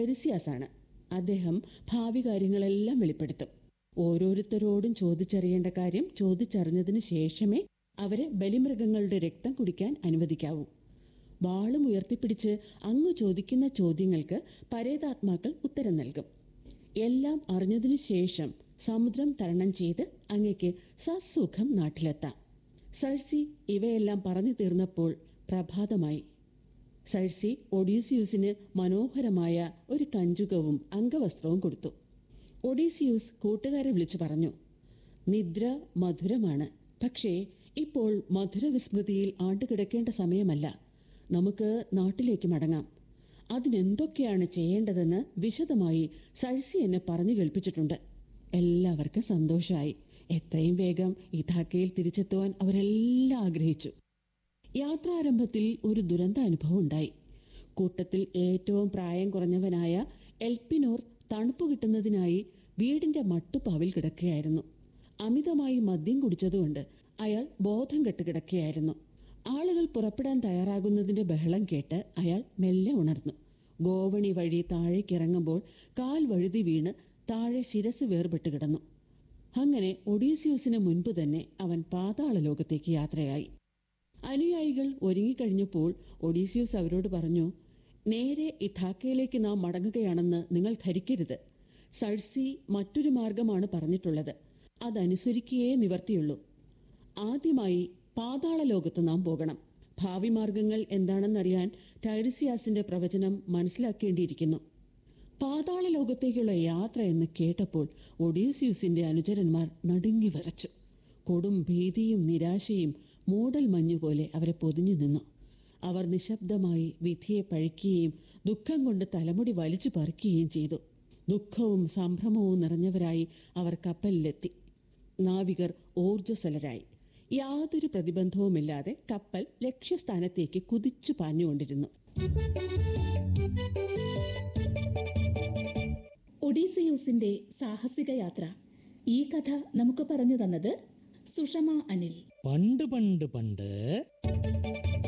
ടൈറിസിയാസാണ് അദ്ദേഹം ഭാവി കാര്യങ്ങളെല്ലാം വെളിപ്പെടുത്തും ഓരോരുത്തരോടും ചോദിച്ചറിയേണ്ട കാര്യം ചോദിച്ചറിഞ്ഞതിന് ശേഷമേ അവരെ ബലിമൃഗങ്ങളുടെ രക്തം കുടിക്കാൻ അനുവദിക്കാവൂ വാളും ഉയർത്തിപ്പിടിച്ച് അങ്ങ് ചോദിക്കുന്ന ചോദ്യങ്ങൾക്ക് പരേതാത്മാക്കൾ ഉത്തരം നൽകും എല്ലാം അറിഞ്ഞതിനു ശേഷം സമുദ്രം തരണം ചെയ്ത് അങ്ങയ്ക്ക് സസുഖം നാട്ടിലെത്താം സഴ്സി ഇവയെല്ലാം പറഞ്ഞു തീർന്നപ്പോൾ പ്രഭാതമായി സഴ്സി ഒഡീസിയൂസിന് മനോഹരമായ ഒരു കഞ്ചുകവും അംഗവസ്ത്രവും കൊടുത്തു ഒഡീസിയൂസ് കൂട്ടുകാരെ വിളിച്ചു പറഞ്ഞു നിദ്ര മധുരമാണ് പക്ഷേ ഇപ്പോൾ മധുരവിസ്മൃതിയിൽ ആണ്ടുകിടക്കേണ്ട സമയമല്ല നമുക്ക് നാട്ടിലേക്ക് മടങ്ങാം അതിനെന്തൊക്കെയാണ് ചെയ്യേണ്ടതെന്ന് വിശദമായി സഴ്സി എന്നെ പറഞ്ഞു കേൾപ്പിച്ചിട്ടുണ്ട് എല്ലാവർക്കും സന്തോഷമായി എത്രയും വേഗം ഇഥാക്കയിൽ തിരിച്ചെത്തുവാൻ അവരെല്ലാം ആഗ്രഹിച്ചു യാത്രാരംഭത്തിൽ ഒരു ദുരന്ത അനുഭവം ഉണ്ടായി കൂട്ടത്തിൽ ഏറ്റവും പ്രായം കുറഞ്ഞവനായ എൽപ്പിനോർ തണുപ്പ് കിട്ടുന്നതിനായി വീടിന്റെ മട്ടുപാവിൽ കിടക്കുകയായിരുന്നു അമിതമായി മദ്യം കുടിച്ചതുകൊണ്ട് അയാൾ ബോധം കെട്ട് കിടക്കുകയായിരുന്നു ആളുകൾ പുറപ്പെടാൻ തയ്യാറാകുന്നതിന്റെ ബഹളം കേട്ട് അയാൾ മെല്ലെ ഉണർന്നു ഗോവണി വഴി താഴേക്കിറങ്ങുമ്പോൾ കാൽ വഴുതി വീണ് താഴെ ശിരസ് വേർപെട്ട് കിടന്നു അങ്ങനെ ഒഡീസിയൂസിന് മുൻപ് തന്നെ അവൻ പാതാള ലോകത്തേക്ക് യാത്രയായി അനുയായികൾ ഒരുങ്ങിക്കഴിഞ്ഞപ്പോൾ ഒഡീസിയൂസ് അവരോട് പറഞ്ഞു നേരെ ഇഥാക്കയിലേക്ക് നാം മടങ്ങുകയാണെന്ന് നിങ്ങൾ ധരിക്കരുത് സഴ്സി മറ്റൊരു മാർഗമാണ് പറഞ്ഞിട്ടുള്ളത് അതനുസരിക്കുകയേ നിവർത്തിയുള്ളൂ ആദ്യമായി പാതാള ലോകത്ത് നാം പോകണം ഭാവി മാർഗങ്ങൾ എന്താണെന്നറിയാൻ ടൈറിസിയാസിന്റെ പ്രവചനം മനസ്സിലാക്കേണ്ടിയിരിക്കുന്നു പാതാള ലോകത്തേക്കുള്ള യാത്ര എന്ന് കേട്ടപ്പോൾ ഒഡീസിയൂസിന്റെ അനുചരന്മാർ നടുങ്ങി വിറച്ചു കൊടും ഭീതിയും നിരാശയും മൂടൽ മഞ്ഞുപോലെ അവരെ പൊതിഞ്ഞു നിന്നു അവർ നിശബ്ദമായി വിധിയെ പഴിക്കുകയും ദുഃഖം കൊണ്ട് തലമുടി വലിച്ചു പറിക്കുകയും ചെയ്തു ദുഃഖവും സംഭ്രമവും നിറഞ്ഞവരായി അവർ കപ്പലിലെത്തി നാവികർ ഊർജ്ജസ്വലരായി യാതൊരു പ്രതിബന്ധവുമില്ലാതെ കപ്പൽ ലക്ഷ്യസ്ഥാനത്തേക്ക് കുതിച്ചു പാഞ്ഞുകൊണ്ടിരുന്നു ഒഡീസിയൂസിന്റെ സാഹസിക യാത്ര ഈ കഥ നമുക്ക് പറഞ്ഞു തന്നത് സുഷമ അനിൽ പണ്ട് പണ്ട് പണ്ട്